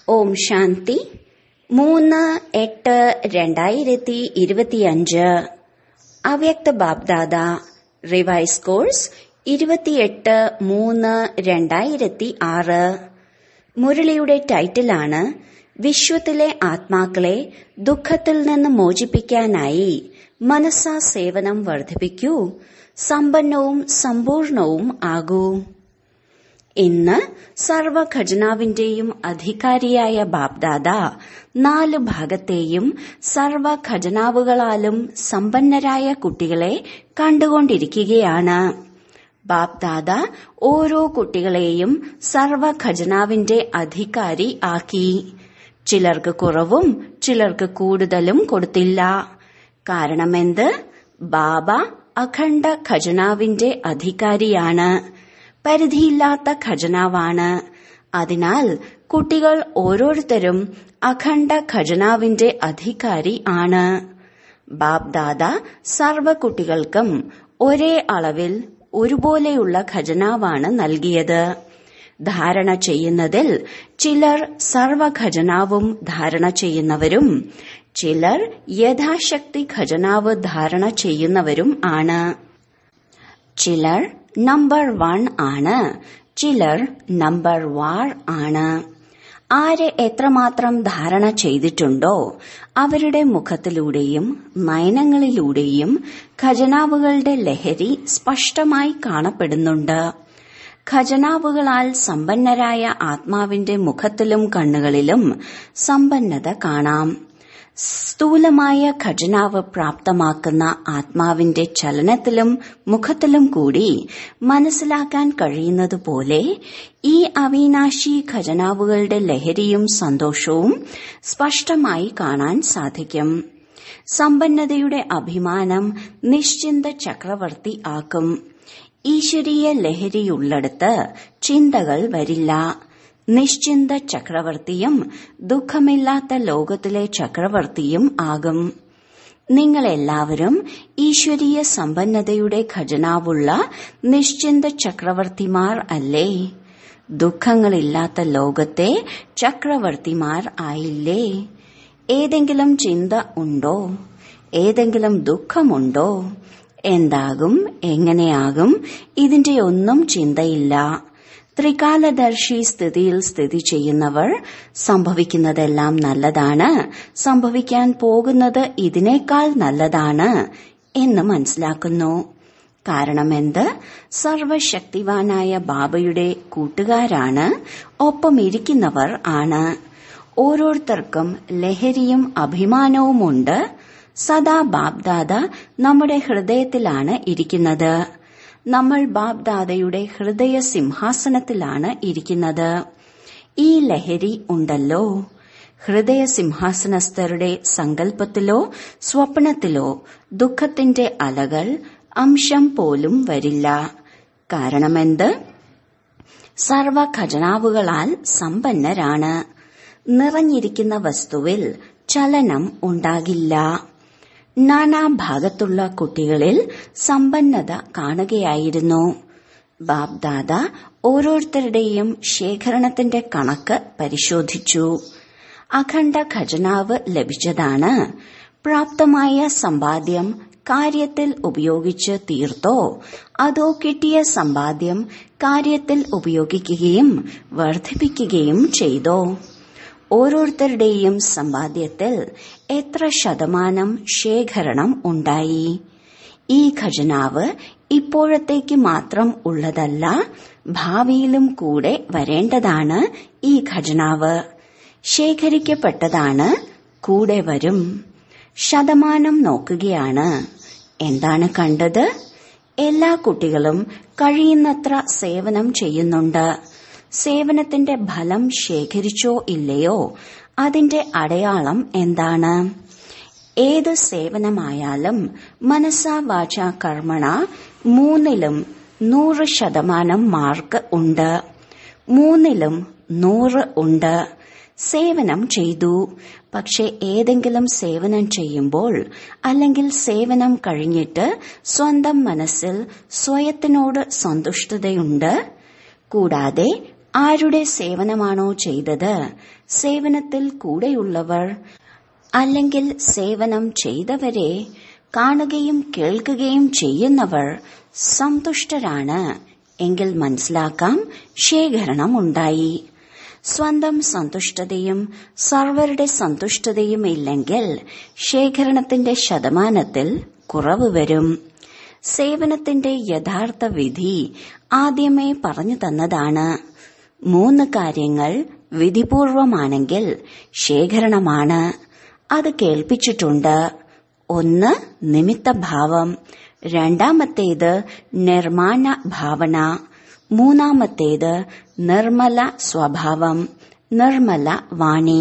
ഓം ശാന്തി മൂന്ന് എട്ട് രണ്ടായിരത്തി ഇരുപത്തിയഞ്ച് അവ്യക്ത ബാബ്ദാദ റിവൈസ് കോഴ്സ് ഇരുപത്തിയെട്ട് മൂന്ന് രണ്ടായിരത്തി ആറ് മുരളിയുടെ ടൈറ്റിലാണ് വിശ്വത്തിലെ ആത്മാക്കളെ ദുഃഖത്തിൽ നിന്ന് മോചിപ്പിക്കാനായി മനസ്സാ സേവനം വർദ്ധിപ്പിക്കൂ സമ്പന്നവും സമ്പൂർണവും ആകൂ ഇന്ന് സർവ ഖജനാവിന്റെയും അധികാരിയായ ബാബ്ദാദ നാല് ഭാഗത്തെയും സർവ ഖജനാവുകളാലും സമ്പന്നരായ കുട്ടികളെ കണ്ടുകൊണ്ടിരിക്കുകയാണ് ബാബ്ദാദ ഓരോ കുട്ടികളെയും സർവ ഖജനാവിന്റെ അധികാരി ആക്കി ചിലർക്ക് കുറവും ചിലർക്ക് കൂടുതലും കൊടുത്തില്ല കാരണമെന്ത് ബാബ അഖണ്ഡ ഖജനാവിന്റെ അധികാരിയാണ് പരിധിയില്ലാത്ത ഖജനാവാണ് അതിനാൽ കുട്ടികൾ ഓരോരുത്തരും അഖണ്ഡ ഖജനാവിന്റെ അധികാരി ആണ് ബാബ്ദാദ സർവ കുട്ടികൾക്കും ഒരേ അളവിൽ ഒരുപോലെയുള്ള ഖജനാവാണ് നൽകിയത് ധാരണ ചെയ്യുന്നതിൽ ചിലർ സർവ ഖജനാവും ധാരണ ചെയ്യുന്നവരും ചിലർ യഥാശക്തി ഖജനാവ് ധാരണ ചെയ്യുന്നവരും ആണ് ചിലർ നമ്പർ വൺ ആണ് ചിലർ നമ്പർ വാർ ആണ് ആര് എത്രമാത്രം ധാരണ ചെയ്തിട്ടുണ്ടോ അവരുടെ മുഖത്തിലൂടെയും നയനങ്ങളിലൂടെയും ഖജനാവുകളുടെ ലഹരി സ്പഷ്ടമായി കാണപ്പെടുന്നുണ്ട് ഖജനാവുകളാൽ സമ്പന്നരായ ആത്മാവിന്റെ മുഖത്തിലും കണ്ണുകളിലും സമ്പന്നത കാണാം സ്ഥൂലമായ ഖജനാവ് പ്രാപ്തമാക്കുന്ന ആത്മാവിന്റെ ചലനത്തിലും മുഖത്തിലും കൂടി മനസ്സിലാക്കാൻ കഴിയുന്നതുപോലെ ഈ അവിനാശി ഖജനാവുകളുടെ ലഹരിയും സന്തോഷവും സ്പഷ്ടമായി കാണാൻ സാധിക്കും സമ്പന്നതയുടെ അഭിമാനം നിശ്ചിന്ത ചക്രവർത്തി ആക്കും ഈശ്വരീയ ലഹരിയുള്ളിടത്ത് ചിന്തകൾ വരില്ല നിശ്ചിന്ത ചക്രവർത്തിയും ദുഃഖമില്ലാത്ത ലോകത്തിലെ ചക്രവർത്തിയും ആകും നിങ്ങളെല്ലാവരും ഈശ്വരീയ സമ്പന്നതയുടെ ഖജനാവുള്ള നിശ്ചിന്ത ചക്രവർത്തിമാർ അല്ലേ ദുഃഖങ്ങളില്ലാത്ത ലോകത്തെ ചക്രവർത്തിമാർ ആയില്ലേ ഏതെങ്കിലും ചിന്ത ഉണ്ടോ ഏതെങ്കിലും ദുഃഖമുണ്ടോ എന്താകും എങ്ങനെയാകും ഇതിന്റെ ഒന്നും ചിന്തയില്ല ത്രികാലദർശി സ്ഥിതിയിൽ സ്ഥിതി ചെയ്യുന്നവർ സംഭവിക്കുന്നതെല്ലാം നല്ലതാണ് സംഭവിക്കാൻ പോകുന്നത് ഇതിനേക്കാൾ നല്ലതാണ് എന്ന് മനസ്സിലാക്കുന്നു കാരണമെന്ത് സർവശക്തിവാനായ ബാബയുടെ കൂട്ടുകാരാണ് ഒപ്പമിരിക്കുന്നവർ ആണ് ഓരോരുത്തർക്കും ലഹരിയും അഭിമാനവുമുണ്ട് സദാ ബാബ്ദാദ നമ്മുടെ ഹൃദയത്തിലാണ് ഇരിക്കുന്നത് നമ്മൾ ബാബ്ദാദയുടെ ഹൃദയ സിംഹാസനത്തിലാണ് ഇരിക്കുന്നത് ഈ ലഹരി ഉണ്ടല്ലോ ഹൃദയ സിംഹാസനസ്ഥരുടെ സങ്കല്പത്തിലോ സ്വപ്നത്തിലോ ദുഃഖത്തിന്റെ അലകൾ അംശം പോലും വരില്ല കാരണമെന്ത് സർവ ഖജനാവുകളാൽ സമ്പന്നരാണ് നിറഞ്ഞിരിക്കുന്ന വസ്തുവിൽ ചലനം ഉണ്ടാകില്ല നാനാഭാഗത്തുള്ള കുട്ടികളിൽ സമ്പന്നത കാണുകയായിരുന്നു ബാബ്ദാദ ഓരോരുത്തരുടെയും ശേഖരണത്തിന്റെ കണക്ക് പരിശോധിച്ചു അഖണ്ഡ ഖജനാവ് ലഭിച്ചതാണ് പ്രാപ്തമായ സമ്പാദ്യം കാര്യത്തിൽ ഉപയോഗിച്ച് തീർത്തോ അതോ കിട്ടിയ സമ്പാദ്യം കാര്യത്തിൽ ഉപയോഗിക്കുകയും വർദ്ധിപ്പിക്കുകയും ചെയ്തോ ഓരോരുത്തരുടെയും സമ്പാദ്യത്തിൽ എത്ര ശതമാനം ശേഖരണം ഉണ്ടായി ഈ ഖജനാവ് ഇപ്പോഴത്തേക്ക് മാത്രം ഉള്ളതല്ല ഭാവിയിലും കൂടെ വരേണ്ടതാണ് ഈ ഖജനാവ് ശേഖരിക്കപ്പെട്ടതാണ് കൂടെ വരും ശതമാനം നോക്കുകയാണ് എന്താണ് കണ്ടത് എല്ലാ കുട്ടികളും കഴിയുന്നത്ര സേവനം ചെയ്യുന്നുണ്ട് സേവനത്തിന്റെ ഫലം ശേഖരിച്ചോ ഇല്ലയോ അതിന്റെ അടയാളം എന്താണ് ഏത് സേവനമായാലും മനസ്സാ വാച കർമ്മണ മൂന്നിലും നൂറ് ശതമാനം മാർക്ക് ഉണ്ട് മൂന്നിലും നൂറ് ഉണ്ട് സേവനം ചെയ്തു പക്ഷെ ഏതെങ്കിലും സേവനം ചെയ്യുമ്പോൾ അല്ലെങ്കിൽ സേവനം കഴിഞ്ഞിട്ട് സ്വന്തം മനസ്സിൽ സ്വയത്തിനോട് സന്തുഷ്ടതയുണ്ട് കൂടാതെ ആരുടെ സേവനമാണോ ചെയ്തത് സേവനത്തിൽ കൂടെയുള്ളവർ അല്ലെങ്കിൽ സേവനം ചെയ്തവരെ കാണുകയും കേൾക്കുകയും ചെയ്യുന്നവർ സന്തുഷ്ടരാണ് എങ്കിൽ മനസ്സിലാക്കാം ശേഖരണം ഉണ്ടായി സ്വന്തം സന്തുഷ്ടതയും സർവരുടെ സന്തുഷ്ടതയും ഇല്ലെങ്കിൽ ശേഖരണത്തിന്റെ ശതമാനത്തിൽ കുറവ് വരും സേവനത്തിന്റെ യഥാർത്ഥ വിധി ആദ്യമേ പറഞ്ഞു തന്നതാണ് മൂന്ന് കാര്യങ്ങൾ വിധിപൂർവമാണെങ്കിൽ ശേഖരണമാണ് അത് കേൾപ്പിച്ചിട്ടുണ്ട് ഒന്ന് നിമിത്തഭാവം രണ്ടാമത്തേത് നിർമ്മാണ ഭാവന മൂന്നാമത്തേത് നിർമ്മല സ്വഭാവം നിർമ്മല വാണി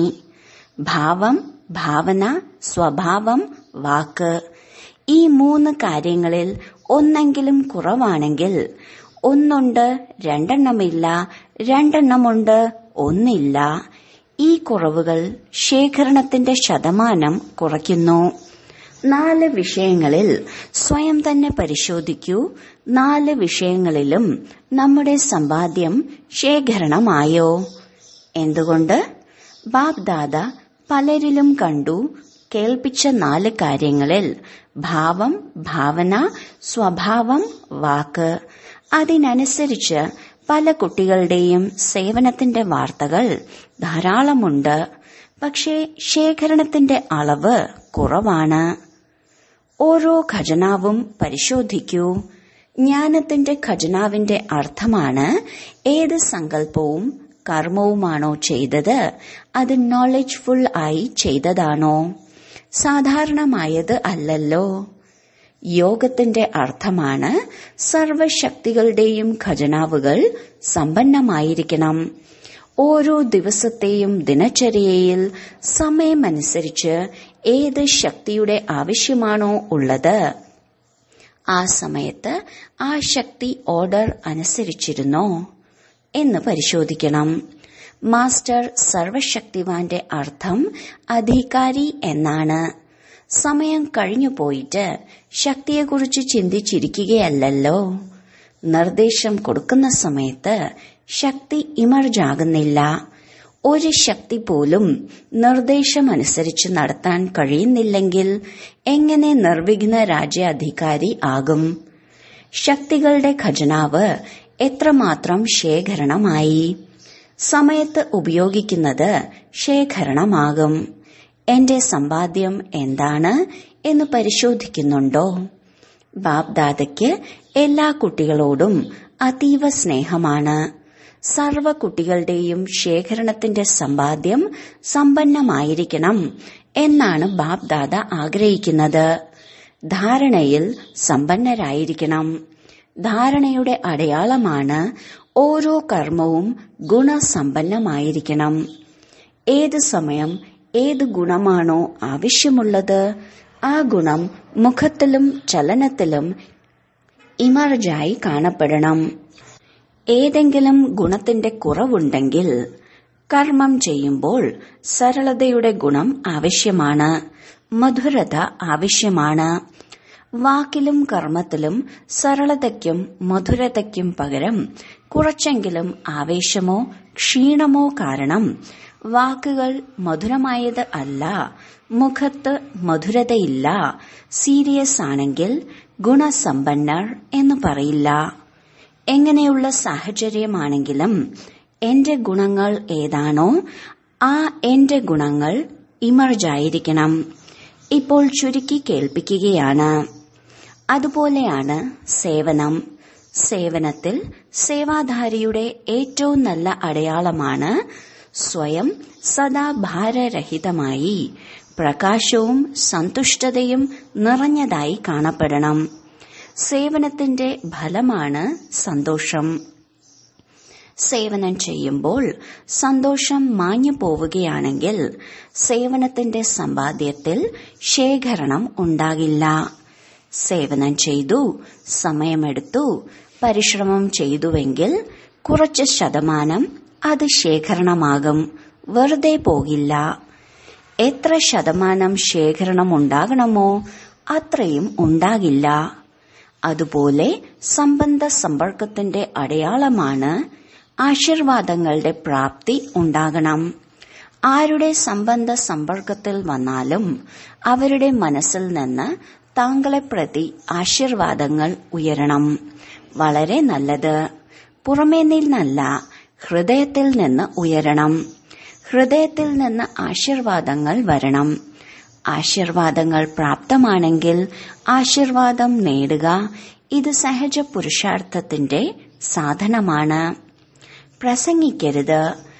ഭാവം ഭാവന സ്വഭാവം വാക്ക് ഈ മൂന്ന് കാര്യങ്ങളിൽ ഒന്നെങ്കിലും കുറവാണെങ്കിൽ ഒന്നുണ്ട് രണ്ടെണ്ണമില്ല രണ്ടെണ്ണമുണ്ട് ഒന്നില്ല ഈ കുറവുകൾ ശേഖരണത്തിന്റെ ശതമാനം കുറയ്ക്കുന്നു നാല് വിഷയങ്ങളിൽ സ്വയം തന്നെ പരിശോധിക്കൂ നാല് വിഷയങ്ങളിലും നമ്മുടെ സമ്പാദ്യം ശേഖരണമായോ എന്തുകൊണ്ട് ബാബ്ദാദ പലരിലും കണ്ടു കേൾപ്പിച്ച നാല് കാര്യങ്ങളിൽ ഭാവം ഭാവന സ്വഭാവം വാക്ക് അതിനനുസരിച്ച് പല കുട്ടികളുടെയും സേവനത്തിന്റെ വാർത്തകൾ ധാരാളമുണ്ട് പക്ഷേ ശേഖരണത്തിന്റെ അളവ് കുറവാണ് ഓരോ ഖജനാവും പരിശോധിക്കൂ ജ്ഞാനത്തിന്റെ ഖജനാവിന്റെ അർത്ഥമാണ് ഏത് സങ്കല്പവും കർമ്മവുമാണോ ചെയ്തത് അത് നോളജ്ഫുൾ ആയി ചെയ്തതാണോ സാധാരണമായത് അല്ലല്ലോ യോഗത്തിന്റെ അർത്ഥമാണ് സർവശക്തികളുടെയും ഖജനാവുകൾ സമ്പന്നമായിരിക്കണം ഓരോ ദിവസത്തെയും ദിനചര്യയിൽ സമയമനുസരിച്ച് ഏത് ശക്തിയുടെ ആവശ്യമാണോ ഉള്ളത് ആ സമയത്ത് ആ ശക്തി ഓർഡർ അനുസരിച്ചിരുന്നോ എന്ന് പരിശോധിക്കണം മാസ്റ്റർ സർവശക്തിവാന്റെ അർത്ഥം അധികാരി എന്നാണ് സമയം കഴിഞ്ഞു പോയിട്ട് ശക്തിയെക്കുറിച്ച് ചിന്തിച്ചിരിക്കുകയല്ലല്ലോ നിർദ്ദേശം കൊടുക്കുന്ന സമയത്ത് ശക്തി ഇമർജാകുന്നില്ല ഒരു ശക്തി പോലും നിർദ്ദേശമനുസരിച്ച് നടത്താൻ കഴിയുന്നില്ലെങ്കിൽ എങ്ങനെ നിർവിഘ്ന രാജ്യാധികാരി ആകും ശക്തികളുടെ ഖജനാവ് എത്രമാത്രം ശേഖരണമായി സമയത്ത് ഉപയോഗിക്കുന്നത് ശേഖരണമാകും എന്റെ സമ്പാദ്യം എന്താണ് എന്ന് പരിശോധിക്കുന്നുണ്ടോ ബാബ്ദാദയ്ക്ക് എല്ലാ കുട്ടികളോടും അതീവ സ്നേഹമാണ് സർവ കുട്ടികളുടെയും ശേഖരണത്തിന്റെ സമ്പാദ്യം സമ്പന്നമായിരിക്കണം എന്നാണ് ബാബ്ദാദ ആഗ്രഹിക്കുന്നത് ധാരണയിൽ സമ്പന്നരായിരിക്കണം ധാരണയുടെ അടയാളമാണ് ഓരോ കർമ്മവും ഗുണസമ്പന്നമായിരിക്കണം ഏത് സമയം ഏത് ഗുണമാണോ ആവശ്യമുള്ളത് ആ ഗുണം മുഖത്തിലും ചലനത്തിലും ഇമർജായി കാണപ്പെടണം ഏതെങ്കിലും ഗുണത്തിന്റെ കുറവുണ്ടെങ്കിൽ കർമ്മം ചെയ്യുമ്പോൾ സരളതയുടെ ഗുണം ആവശ്യമാണ് മധുരത ആവശ്യമാണ് വാക്കിലും കർമ്മത്തിലും സരളതയ്ക്കും മധുരതയ്ക്കും പകരം കുറച്ചെങ്കിലും ആവേശമോ ക്ഷീണമോ കാരണം വാക്കുകൾ മധുരമായത് അല്ല മുഖത്ത് മധുരതയില്ല സീരിയസ് ആണെങ്കിൽ ഗുണസമ്പന്നർ എന്ന് പറയില്ല എങ്ങനെയുള്ള സാഹചര്യമാണെങ്കിലും എന്റെ ഗുണങ്ങൾ ഏതാണോ ആ എന്റെ ഗുണങ്ങൾ ഇമർജായിരിക്കണം ഇപ്പോൾ ചുരുക്കി കേൾപ്പിക്കുകയാണ് അതുപോലെയാണ് സേവനം സേവനത്തിൽ സേവാധാരിയുടെ ഏറ്റവും നല്ല അടയാളമാണ് സ്വയം സദാ ഭാരരഹിതമായി പ്രകാശവും സന്തുഷ്ടതയും നിറഞ്ഞതായി കാണപ്പെടണം സേവനത്തിന്റെ ഫലമാണ് സന്തോഷം സേവനം ചെയ്യുമ്പോൾ സന്തോഷം മാഞ്ഞു പോവുകയാണെങ്കിൽ സേവനത്തിന്റെ സമ്പാദ്യത്തിൽ ശേഖരണം ഉണ്ടാകില്ല സേവനം ചെയ്തു സമയമെടുത്തു പരിശ്രമം ചെയ്തുവെങ്കിൽ കുറച്ച് ശതമാനം അത് ശേഖരണമാകും വെറുതെ പോകില്ല എത്ര ശതമാനം ശേഖരണം ഉണ്ടാകണമോ അത്രയും ഉണ്ടാകില്ല അതുപോലെ സംബന്ധ സമ്പർക്കത്തിന്റെ അടയാളമാണ് ആശീർവാദങ്ങളുടെ പ്രാപ്തി ഉണ്ടാകണം ആരുടെ സംബന്ധ സമ്പർക്കത്തിൽ വന്നാലും അവരുടെ മനസ്സിൽ നിന്ന് താങ്കളെ പ്രതി ആശീർവാദങ്ങൾ ഉയരണം വളരെ നല്ലത് പുറമേ നിന്നല്ല ഹൃദയത്തിൽ നിന്ന് ഉയരണം ഹൃദയത്തിൽ നിന്ന് ആശീർവാദങ്ങൾ വരണം ആശീർവാദങ്ങൾ പ്രാപ്തമാണെങ്കിൽ ആശീർവാദം നേടുക ഇത് സഹജ പുരുഷാർത്ഥത്തിന്റെ സാധനമാണ് പ്രസംഗിക്കരുത്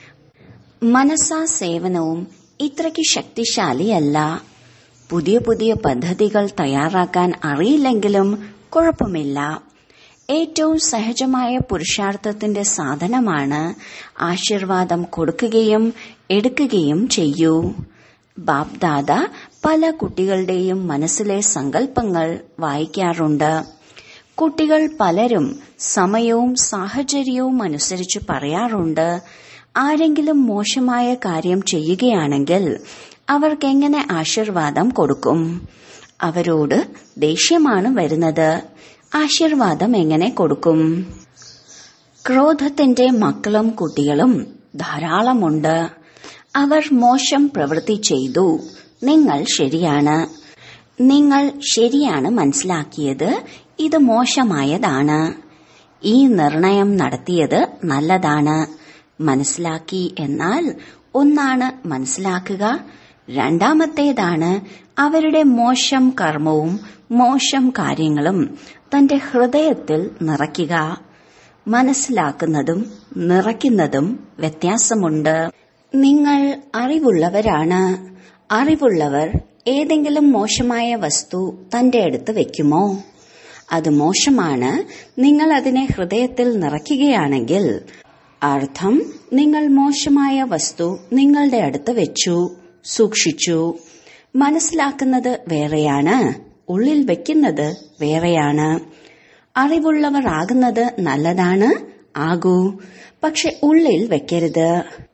മനസ്സാ സേവനവും ഇത്രയ്ക്ക് ശക്തിശാലിയല്ല പുതിയ പുതിയ പദ്ധതികൾ തയ്യാറാക്കാൻ അറിയില്ലെങ്കിലും കുഴപ്പമില്ല ഏറ്റവും സഹജമായ പുരുഷാർത്ഥത്തിന്റെ സാധനമാണ് ആശീർവാദം കൊടുക്കുകയും എടുക്കുകയും ചെയ്യൂ ബാബ്ദാദ പല കുട്ടികളുടെയും മനസ്സിലെ സങ്കല്പങ്ങൾ വായിക്കാറുണ്ട് കുട്ടികൾ പലരും സമയവും സാഹചര്യവും അനുസരിച്ച് പറയാറുണ്ട് ആരെങ്കിലും മോശമായ കാര്യം ചെയ്യുകയാണെങ്കിൽ അവർക്കെങ്ങനെ ആശീർവാദം കൊടുക്കും അവരോട് ദേഷ്യമാണ് വരുന്നത് ആശീർവാദം എങ്ങനെ കൊടുക്കും ക്രോധത്തിന്റെ മക്കളും കുട്ടികളും ധാരാളമുണ്ട് അവർ മോശം പ്രവൃത്തി ചെയ്തു നിങ്ങൾ ശരിയാണ് നിങ്ങൾ ശരിയാണ് മനസ്സിലാക്കിയത് ഇത് മോശമായതാണ് ഈ നിർണയം നടത്തിയത് നല്ലതാണ് മനസ്സിലാക്കി എന്നാൽ ഒന്നാണ് മനസ്സിലാക്കുക രണ്ടാമത്തേതാണ് അവരുടെ മോശം കർമ്മവും മോശം കാര്യങ്ങളും തന്റെ ഹൃദയത്തിൽ നിറയ്ക്കുക മനസ്സിലാക്കുന്നതും നിറയ്ക്കുന്നതും വ്യത്യാസമുണ്ട് നിങ്ങൾ അറിവുള്ളവരാണ് അറിവുള്ളവർ ഏതെങ്കിലും മോശമായ വസ്തു തന്റെ അടുത്ത് വെക്കുമോ അത് മോശമാണ് നിങ്ങൾ അതിനെ ഹൃദയത്തിൽ നിറയ്ക്കുകയാണെങ്കിൽ അർത്ഥം നിങ്ങൾ മോശമായ വസ്തു നിങ്ങളുടെ അടുത്ത് വെച്ചു സൂക്ഷിച്ചു മനസ്സിലാക്കുന്നത് വേറെയാണ് ഉള്ളിൽ വെക്കുന്നത് വേറെയാണ് അറിവുള്ളവർ ആകുന്നത് നല്ലതാണ് ആകൂ പക്ഷെ ഉള്ളിൽ വെക്കരുത്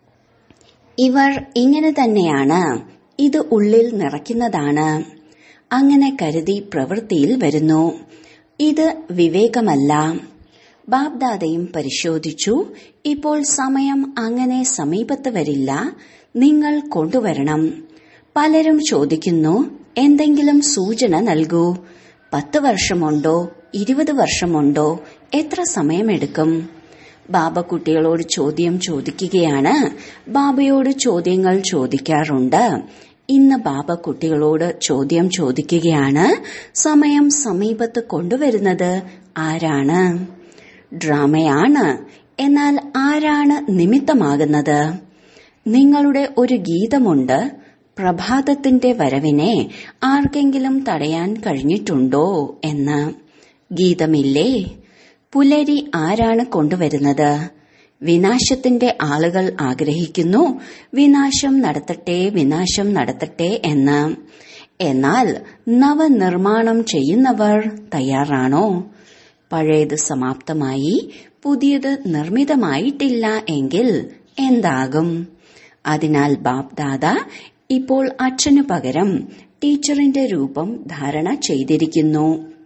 ഇവർ ഇങ്ങനെ തന്നെയാണ് ഇത് ഉള്ളിൽ നിറയ്ക്കുന്നതാണ് അങ്ങനെ കരുതി പ്രവൃത്തിയിൽ വരുന്നു ഇത് വിവേകമല്ല ബാബ്ദാദയും പരിശോധിച്ചു ഇപ്പോൾ സമയം അങ്ങനെ സമീപത്ത് വരില്ല നിങ്ങൾ കൊണ്ടുവരണം പലരും ചോദിക്കുന്നു എന്തെങ്കിലും സൂചന നൽകൂ പത്ത് വർഷമുണ്ടോ ഇരുപത് വർഷമുണ്ടോ എത്ര സമയമെടുക്കും ബാബ കുട്ടികളോട് ചോദ്യം ചോദിക്കുകയാണ് ബാബയോട് ചോദ്യങ്ങൾ ചോദിക്കാറുണ്ട് ഇന്ന് ബാബ കുട്ടികളോട് ചോദ്യം ചോദിക്കുകയാണ് സമയം സമീപത്ത് കൊണ്ടുവരുന്നത് ആരാണ് ഡ്രാമയാണ് എന്നാൽ ആരാണ് നിമിത്തമാകുന്നത് നിങ്ങളുടെ ഒരു ഗീതമുണ്ട് പ്രഭാതത്തിന്റെ വരവിനെ ആർക്കെങ്കിലും തടയാൻ കഴിഞ്ഞിട്ടുണ്ടോ എന്ന് ഗീതമില്ലേ പുലരി ആരാണ് കൊണ്ടുവരുന്നത് വിനാശത്തിന്റെ ആളുകൾ ആഗ്രഹിക്കുന്നു വിനാശം നടത്തട്ടെ വിനാശം നടത്തട്ടെ എന്ന് എന്നാൽ നവനിർമ്മാണം ചെയ്യുന്നവർ തയ്യാറാണോ പഴയത് സമാപ്തമായി പുതിയത് നിർമ്മിതമായിട്ടില്ല എങ്കിൽ എന്താകും അതിനാൽ ബാപ്ദാദ ഇപ്പോൾ അച്ഛനു പകരം ടീച്ചറിന്റെ രൂപം ധാരണ ചെയ്തിരിക്കുന്നു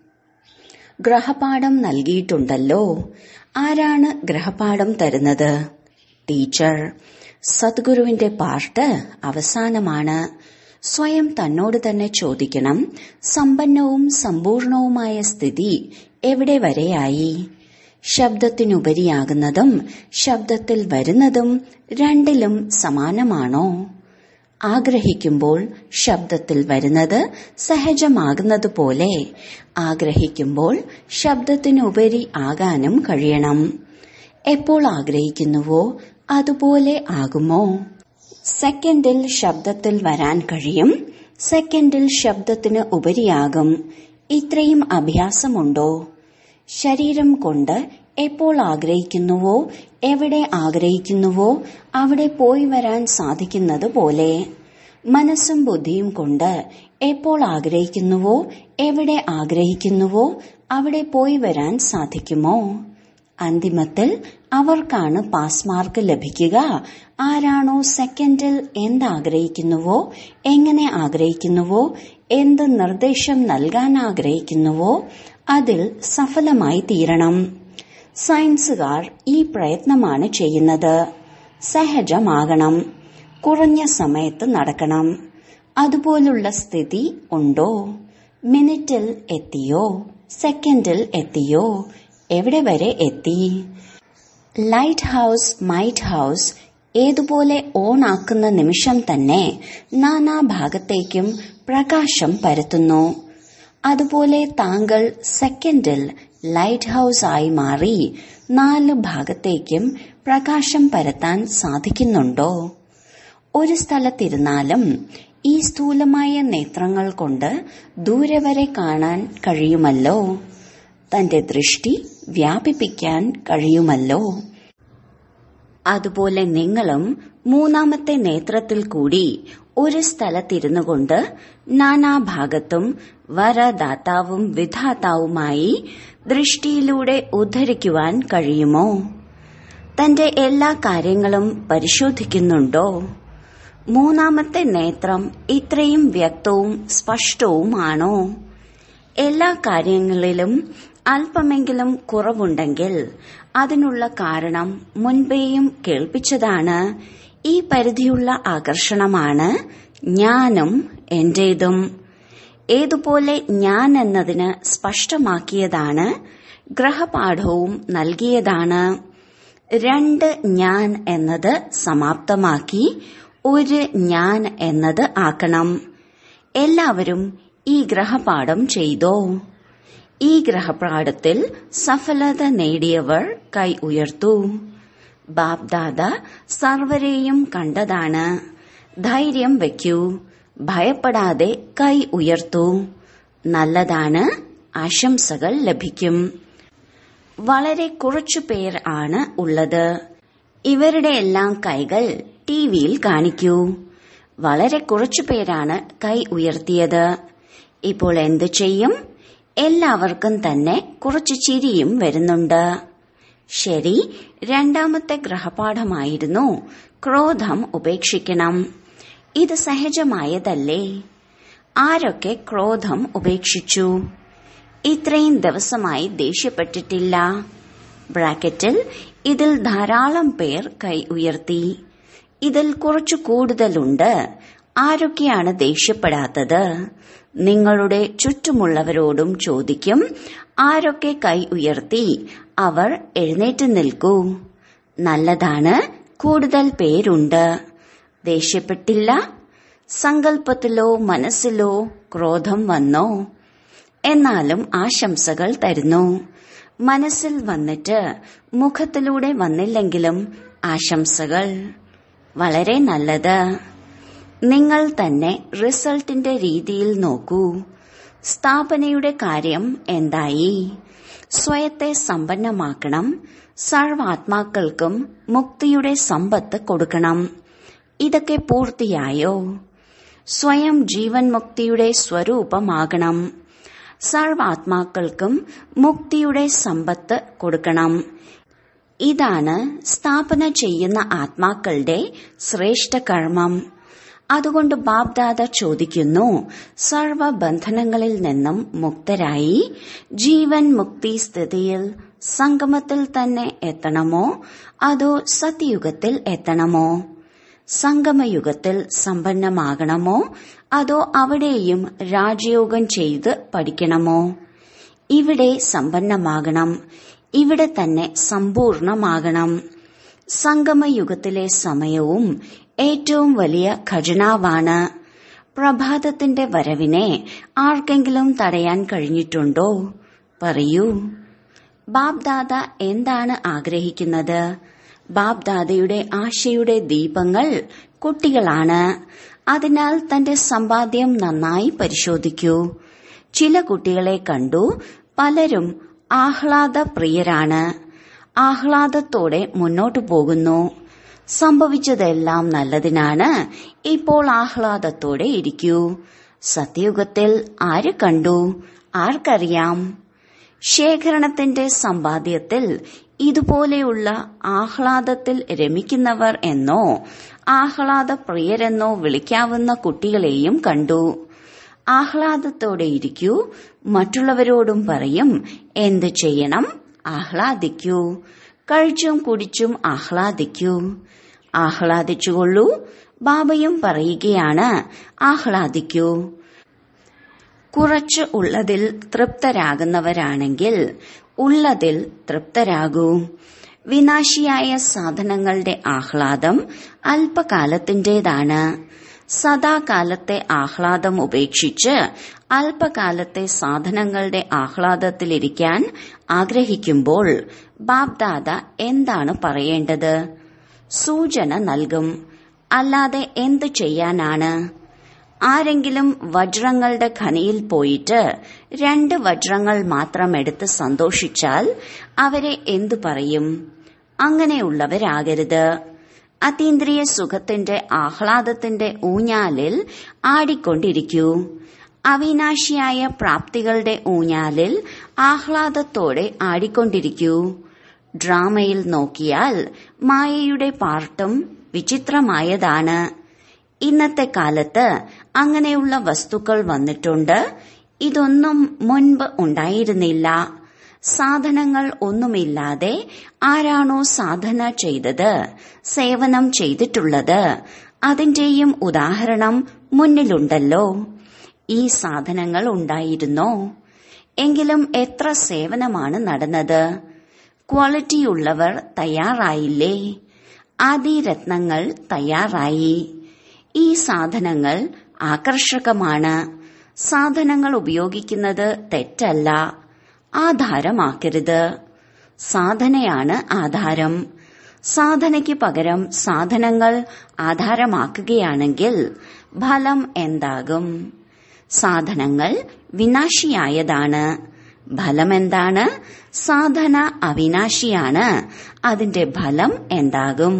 ഗ്രഹപാഠം നൽകിയിട്ടുണ്ടല്ലോ ആരാണ് ഗ്രഹപാഠം തരുന്നത് ടീച്ചർ സദ്ഗുരുവിന്റെ പാർട്ട് അവസാനമാണ് സ്വയം തന്നോട് തന്നെ ചോദിക്കണം സമ്പന്നവും സമ്പൂർണവുമായ സ്ഥിതി എവിടെ വരെയായി ശബ്ദത്തിനുപരിയാകുന്നതും ശബ്ദത്തിൽ വരുന്നതും രണ്ടിലും സമാനമാണോ ആഗ്രഹിക്കുമ്പോൾ ശബ്ദത്തിൽ വരുന്നത് സഹജമാകുന്നത് പോലെ ആഗ്രഹിക്കുമ്പോൾ ശബ്ദത്തിനുപരി ആകാനും കഴിയണം എപ്പോൾ ആഗ്രഹിക്കുന്നുവോ അതുപോലെ ആകുമോ സെക്കൻഡിൽ ശബ്ദത്തിൽ വരാൻ കഴിയും സെക്കൻഡിൽ ശബ്ദത്തിന് ഉപരിയാകും ഇത്രയും അഭ്യാസമുണ്ടോ ശരീരം കൊണ്ട് എപ്പോൾ ആഗ്രഹിക്കുന്നുവോ എവിടെ ആഗ്രഹിക്കുന്നുവോ അവിടെ പോയി വരാൻ സാധിക്കുന്നത് പോലെ മനസ്സും ബുദ്ധിയും കൊണ്ട് എപ്പോൾ ആഗ്രഹിക്കുന്നുവോ എവിടെ ആഗ്രഹിക്കുന്നുവോ അവിടെ പോയി വരാൻ സാധിക്കുമോ അന്തിമത്തിൽ അവർക്കാണ് പാസ് മാർക്ക് ലഭിക്കുക ആരാണോ സെക്കൻഡിൽ എന്താഗ്രഹിക്കുന്നുവോ എങ്ങനെ ആഗ്രഹിക്കുന്നുവോ എന്ത് നിർദ്ദേശം നൽകാൻ ആഗ്രഹിക്കുന്നുവോ അതിൽ സഫലമായി തീരണം സയൻസുകാർ ഈ പ്രയത്നമാണ് ചെയ്യുന്നത് സഹജമാകണം കുറഞ്ഞ സമയത്ത് നടക്കണം അതുപോലുള്ള സ്ഥിതി ഉണ്ടോ മിനിറ്റിൽ എത്തിയോ സെക്കൻഡിൽ എത്തിയോ എവിടെ വരെ എത്തി ലൈറ്റ് ഹൌസ് മൈറ്റ് ഹൌസ് ഏതുപോലെ ഓൺ ആക്കുന്ന നിമിഷം തന്നെ നാനാഭാഗത്തേക്കും പ്രകാശം പരത്തുന്നു അതുപോലെ താങ്കൾ സെക്കൻഡിൽ ലൈറ്റ് ഹൌസ് ആയി മാറി നാല് ഭാഗത്തേക്കും പ്രകാശം പരത്താൻ സാധിക്കുന്നുണ്ടോ ഒരു സ്ഥലത്തിരുന്നാലും ഈ സ്ഥൂലമായ നേത്രങ്ങൾ കൊണ്ട് ദൂരെ വരെ കാണാൻ കഴിയുമല്ലോ തന്റെ ദൃഷ്ടി വ്യാപിപ്പിക്കാൻ കഴിയുമല്ലോ അതുപോലെ നിങ്ങളും മൂന്നാമത്തെ നേത്രത്തിൽ കൂടി ഒരു സ്ഥലത്തിരുന്നു കൊണ്ട് നാനാഭാഗത്തും വരദാതാവും വിധാതാവുമായി ദൃഷ്ടിയിലൂടെ ഉദ്ധരിക്കുവാൻ കഴിയുമോ തന്റെ എല്ലാ കാര്യങ്ങളും പരിശോധിക്കുന്നുണ്ടോ മൂന്നാമത്തെ നേത്രം ഇത്രയും വ്യക്തവും സ്പഷ്ടവുമാണോ എല്ലാ കാര്യങ്ങളിലും അല്പമെങ്കിലും കുറവുണ്ടെങ്കിൽ അതിനുള്ള കാരണം മുൻപേയും കേൾപ്പിച്ചതാണ് ഈ പരിധിയുള്ള ആകർഷണമാണ് ഞാനും എന്റേതും ഏതുപോലെ ഞാൻ എന്നതിന് സ്പഷ്ടമാക്കിയതാണ് ഗ്രഹപാഠവും നൽകിയതാണ് രണ്ട് ഞാൻ എന്നത് സമാപ്തമാക്കി ഒരു ഞാൻ എന്നത് ആക്കണം എല്ലാവരും ഈ ഗ്രഹപാഠം ചെയ്തോ ഈ ഗ്രഹപാഠത്തിൽ സഫലത നേടിയവർ കൈ ഉയർത്തു ബാബ്ദാദ സർവരെയും കണ്ടതാണ് ധൈര്യം വയ്ക്കൂ ഭയപ്പെടാതെ കൈ ഉയർത്തു നല്ലതാണ് ആശംസകൾ ലഭിക്കും വളരെ കുറച്ചു പേർ ആണ് ഉള്ളത് ഇവരുടെ എല്ലാം കൈകൾ ടിവിയിൽ കാണിക്കൂ വളരെ കുറച്ചു പേരാണ് കൈ ഉയർത്തിയത് ഇപ്പോൾ എന്തു ചെയ്യും എല്ലാവർക്കും തന്നെ കുറച്ച് ചിരിയും വരുന്നുണ്ട് ശരി രണ്ടാമത്തെ ഗ്രഹപാഠമായിരുന്നു ക്രോധം ഉപേക്ഷിക്കണം ഇത് സഹജമായതല്ലേ ആരൊക്കെ ക്രോധം ഉപേക്ഷിച്ചു ഇത്രയും ദിവസമായി ദേഷ്യപ്പെട്ടിട്ടില്ല ബ്രാക്കറ്റിൽ ഇതിൽ ധാരാളം പേർ കൈ ഉയർത്തി ഇതിൽ കുറച്ചു കൂടുതലുണ്ട് ആരൊക്കെയാണ് ദേഷ്യപ്പെടാത്തത് നിങ്ങളുടെ ചുറ്റുമുള്ളവരോടും ചോദിക്കും ആരൊക്കെ കൈ ഉയർത്തി അവർ എഴുന്നേറ്റ് നിൽക്കൂ നല്ലതാണ് കൂടുതൽ പേരുണ്ട് ദേഷ്യപ്പെട്ടില്ല സങ്കല്പത്തിലോ മനസ്സിലോ ക്രോധം വന്നോ എന്നാലും ആശംസകൾ തരുന്നു മനസ്സിൽ വന്നിട്ട് മുഖത്തിലൂടെ വന്നില്ലെങ്കിലും ആശംസകൾ വളരെ നല്ലത് നിങ്ങൾ തന്നെ റിസൾട്ടിന്റെ രീതിയിൽ നോക്കൂ സ്ഥാപനയുടെ കാര്യം എന്തായി സ്വയത്തെ സമ്പന്നമാക്കണം സർവാത്മാക്കൾക്കും മുക്തിയുടെ സമ്പത്ത് കൊടുക്കണം ഇതൊക്കെ പൂർത്തിയായോ സ്വയം ജീവൻ മുക്തിയുടെ സ്വരൂപമാകണം സർവാത്മാക്കൾക്കും മുക്തിയുടെ സമ്പത്ത് കൊടുക്കണം ഇതാണ് സ്ഥാപന ചെയ്യുന്ന ആത്മാക്കളുടെ ശ്രേഷ്ഠ കർമ്മം അതുകൊണ്ട് ബാബ്ദാദ ചോദിക്കുന്നു സർവബന്ധനങ്ങളിൽ നിന്നും മുക്തരായി ജീവൻ മുക്തി സ്ഥിതിയിൽ സംഗമത്തിൽ തന്നെ എത്തണമോ അതോ സത്യയുഗത്തിൽ എത്തണമോ സംഗമയുഗത്തിൽ സമ്പന്നമാകണമോ അതോ അവിടെയും രാജയോഗം ചെയ്ത് പഠിക്കണമോ ഇവിടെ സമ്പന്നമാകണം ഇവിടെ തന്നെ സമ്പൂർണമാകണം സംഗമയുഗത്തിലെ സമയവും ഏറ്റവും വലിയ ഖജനാവാണ് പ്രഭാതത്തിന്റെ വരവിനെ ആർക്കെങ്കിലും തടയാൻ കഴിഞ്ഞിട്ടുണ്ടോ പറയൂ ബാബ്ദാദ എന്താണ് ആഗ്രഹിക്കുന്നത് ബാബ്ദാദയുടെ ആശയുടെ ദീപങ്ങൾ കുട്ടികളാണ് അതിനാൽ തന്റെ സമ്പാദ്യം നന്നായി പരിശോധിക്കൂ ചില കുട്ടികളെ കണ്ടു പലരും ആഹ്ലാദപ്രിയരാണ് ആഹ്ലാദത്തോടെ മുന്നോട്ടു പോകുന്നു സംഭവിച്ചതെല്ലാം നല്ലതിനാണ് ഇപ്പോൾ ആഹ്ലാദത്തോടെ ഇരിക്കൂ സത്യയുഗത്തിൽ ആര് കണ്ടു ആർക്കറിയാം ശേഖരണത്തിന്റെ സമ്പാദ്യത്തിൽ ഇതുപോലെയുള്ള ആഹ്ലാദത്തിൽ രമിക്കുന്നവർ എന്നോ ആഹ്ലാദപ്രിയരെന്നോ വിളിക്കാവുന്ന കുട്ടികളെയും കണ്ടു ആഹ്ലാദത്തോടെ ഇരിക്കൂ മറ്റുള്ളവരോടും പറയും എന്ത് ചെയ്യണം ആഹ്ലാദിക്കൂ കഴിച്ചും കുടിച്ചും ആഹ്ലാദിക്കൂ ആഹ്ലാദിച്ചുകൊള്ളൂ ബാബയും പറയുകയാണ് ആഹ്ലാദിക്കൂ കുറച്ച് ഉള്ളതിൽ തൃപ്തരാകുന്നവരാണെങ്കിൽ ഉള്ളതിൽ തൃപ്തരാകൂ വിനാശിയായ സാധനങ്ങളുടെ ആഹ്ലാദം അല്പകാലത്തിന്റേതാണ് സദാകാലത്തെ ആഹ്ലാദം ഉപേക്ഷിച്ച് അല്പകാലത്തെ സാധനങ്ങളുടെ ആഹ്ലാദത്തിലിരിക്കാൻ ആഗ്രഹിക്കുമ്പോൾ ബാബ്ദാദ എന്താണ് പറയേണ്ടത് സൂചന നൽകും അല്ലാതെ എന്തു ചെയ്യാനാണ് ആരെങ്കിലും വജ്രങ്ങളുടെ ഖനിയിൽ പോയിട്ട് രണ്ട് വജ്രങ്ങൾ മാത്രം എടുത്ത് സന്തോഷിച്ചാൽ അവരെ എന്തു പറയും അങ്ങനെയുള്ളവരാകരുത് അതീന്ദ്രിയ സുഖത്തിന്റെ ആഹ്ലാദത്തിന്റെ ഊഞ്ഞാലിൽ ആടിക്കൊണ്ടിരിക്കൂ അവിനാശിയായ പ്രാപ്തികളുടെ ഊഞ്ഞാലിൽ ആഹ്ലാദത്തോടെ ആടിക്കൊണ്ടിരിക്കൂ ഡ്രാമയിൽ നോക്കിയാൽ മായയുടെ പാർട്ടും വിചിത്രമായതാണ് ഇന്നത്തെ കാലത്ത് അങ്ങനെയുള്ള വസ്തുക്കൾ വന്നിട്ടുണ്ട് ഇതൊന്നും മുൻപ് ഉണ്ടായിരുന്നില്ല സാധനങ്ങൾ ഒന്നുമില്ലാതെ ആരാണോ സാധന ചെയ്തത് സേവനം ചെയ്തിട്ടുള്ളത് അതിന്റെയും ഉദാഹരണം മുന്നിലുണ്ടല്ലോ ഈ സാധനങ്ങൾ ഉണ്ടായിരുന്നോ എങ്കിലും എത്ര സേവനമാണ് നടന്നത് ക്വാളിറ്റിയുള്ളവർ തയ്യാറായില്ലേ ആദിരത്നങ്ങൾ തയ്യാറായി ഈ സാധനങ്ങൾ ആകർഷകമാണ് സാധനങ്ങൾ ഉപയോഗിക്കുന്നത് തെറ്റല്ല ആധാരമാക്കരുത് സാധനയാണ് ആധാരം സാധനയ്ക്ക് പകരം സാധനങ്ങൾ ആധാരമാക്കുകയാണെങ്കിൽ ഫലം എന്താകും സാധനങ്ങൾ വിനാശിയായതാണ് ഫലമെന്താണ് സാധന അവിനാശിയാണ് അതിന്റെ ഫലം എന്താകും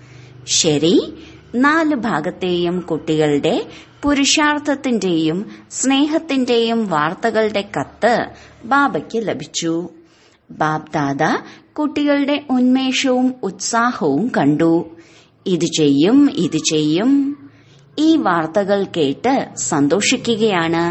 ശരി നാല് ഭാഗത്തെയും കുട്ടികളുടെ പുരുഷാർത്ഥത്തിന്റെയും സ്നേഹത്തിന്റെയും വാർത്തകളുടെ കത്ത് ബാബയ്ക്ക് ലഭിച്ചു ബാബ്ദാദ കുട്ടികളുടെ ഉന്മേഷവും ഉത്സാഹവും കണ്ടു ഇത് ചെയ്യും ഇത് ചെയ്യും ഈ വാർത്തകൾ കേട്ട് സന്തോഷിക്കുകയാണ്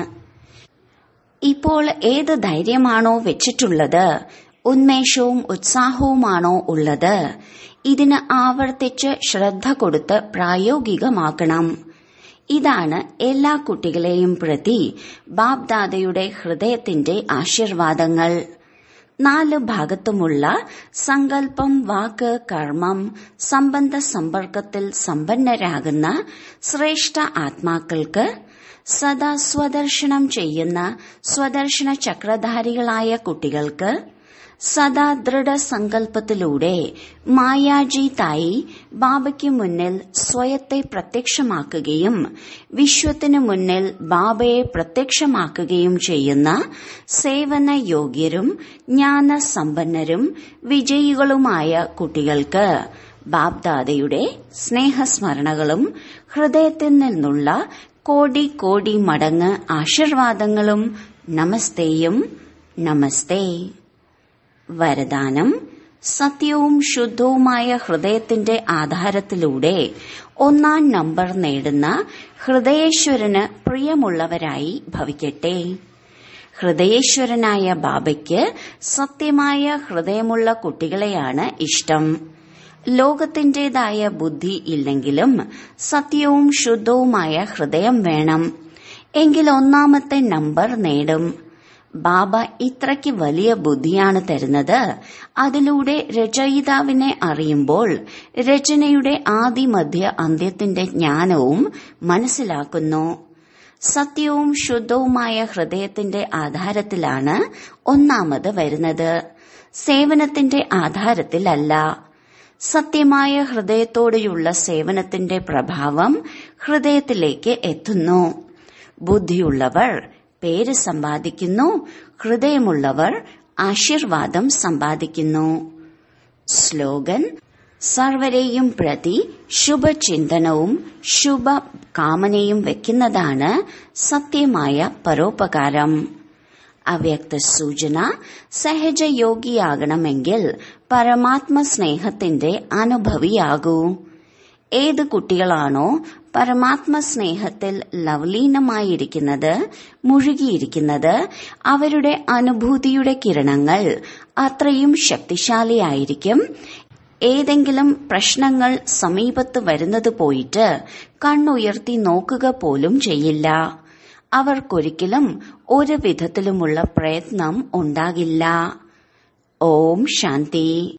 ഇപ്പോൾ ഏത് ധൈര്യമാണോ വെച്ചിട്ടുള്ളത് ഉന്മേഷവും ഉത്സാഹവുമാണോ ഉള്ളത് ഇതിന് ആവർത്തിച്ച് ശ്രദ്ധ കൊടുത്ത് പ്രായോഗികമാക്കണം ഇതാണ് എല്ലാ കുട്ടികളെയും പ്രതി ബാബ്ദാദയുടെ ഹൃദയത്തിന്റെ ആശീർവാദങ്ങൾ നാല് ഭാഗത്തുമുള്ള സങ്കല്പം വാക്ക് കർമ്മം സംബന്ധ സമ്പർക്കത്തിൽ സമ്പന്നരാകുന്ന ശ്രേഷ്ഠ ആത്മാക്കൾക്ക് സദാ സ്വദർശനം ചെയ്യുന്ന സ്വദർശന ചക്രധാരികളായ കുട്ടികൾക്ക് സദാ ദൃഢസങ്കല്പത്തിലൂടെ മായാജീതായി ബാബയ്ക്ക് മുന്നിൽ സ്വയത്തെ പ്രത്യക്ഷമാക്കുകയും വിശ്വത്തിനു മുന്നിൽ ബാബയെ പ്രത്യക്ഷമാക്കുകയും ചെയ്യുന്ന സേവന യോഗ്യരും ജ്ഞാനസമ്പന്നരും വിജയികളുമായ കുട്ടികൾക്ക് ബാബ്ദാദയുടെ സ്നേഹസ്മരണകളും ഹൃദയത്തിൽ നിന്നുള്ള കോടി കോടി മടങ്ങ് ആശീർവാദങ്ങളും നമസ്തേയും നമസ്തേ വരദാനം സത്യവും ശുദ്ധവുമായ ഹൃദയത്തിന്റെ ആധാരത്തിലൂടെ ഒന്നാം നമ്പർ നേടുന്ന ഹൃദയേശ്വരന് പ്രിയമുള്ളവരായി ഭവിക്കട്ടെ ഹൃദയേശ്വരനായ ബാബയ്ക്ക് സത്യമായ ഹൃദയമുള്ള കുട്ടികളെയാണ് ഇഷ്ടം ലോകത്തിന്റേതായ ബുദ്ധി ഇല്ലെങ്കിലും സത്യവും ശുദ്ധവുമായ ഹൃദയം വേണം എങ്കിൽ ഒന്നാമത്തെ നമ്പർ നേടും ബാബ ഇത്രയ്ക്ക് വലിയ ബുദ്ധിയാണ് തരുന്നത് അതിലൂടെ രചയിതാവിനെ അറിയുമ്പോൾ രചനയുടെ ആദിമധ്യ അന്ത്യത്തിന്റെ ജ്ഞാനവും മനസ്സിലാക്കുന്നു സത്യവും ശുദ്ധവുമായ ഹൃദയത്തിന്റെ ആധാരത്തിലാണ് ഒന്നാമത് വരുന്നത് സേവനത്തിന്റെ ആധാരത്തിലല്ല സത്യമായ ഹൃദയത്തോടെയുള്ള സേവനത്തിന്റെ പ്രഭാവം ഹൃദയത്തിലേക്ക് എത്തുന്നു ബുദ്ധിയുള്ളവർ പേര് സമ്പാദിക്കുന്നു ഹൃദയമുള്ളവർ ആശീർവാദം സമ്പാദിക്കുന്നു സ്ലോഗൻ സർവരെയും പ്രതി ശുഭചിന്തനവും ശുഭ കാമനയും വെക്കുന്നതാണ് സത്യമായ പരോപകാരം അവ്യക്ത സൂചന സഹജയോഗിയാകണമെങ്കിൽ പരമാത്മ സ്നേഹത്തിന്റെ അനുഭവിയാകൂ ഏത് കുട്ടികളാണോ പരമാത്മ സ്നേഹത്തിൽ ലവലീനമായിരിക്കുന്നത് മുഴുകിയിരിക്കുന്നത് അവരുടെ അനുഭൂതിയുടെ കിരണങ്ങൾ അത്രയും ശക്തിശാലിയായിരിക്കും ഏതെങ്കിലും പ്രശ്നങ്ങൾ സമീപത്ത് വരുന്നത് പോയിട്ട് കണ്ണുയർത്തി നോക്കുക പോലും ചെയ്യില്ല അവർക്കൊരിക്കലും ഒരു വിധത്തിലുമുള്ള പ്രയത്നം ഉണ്ടാകില്ല ഓം ശാന്തി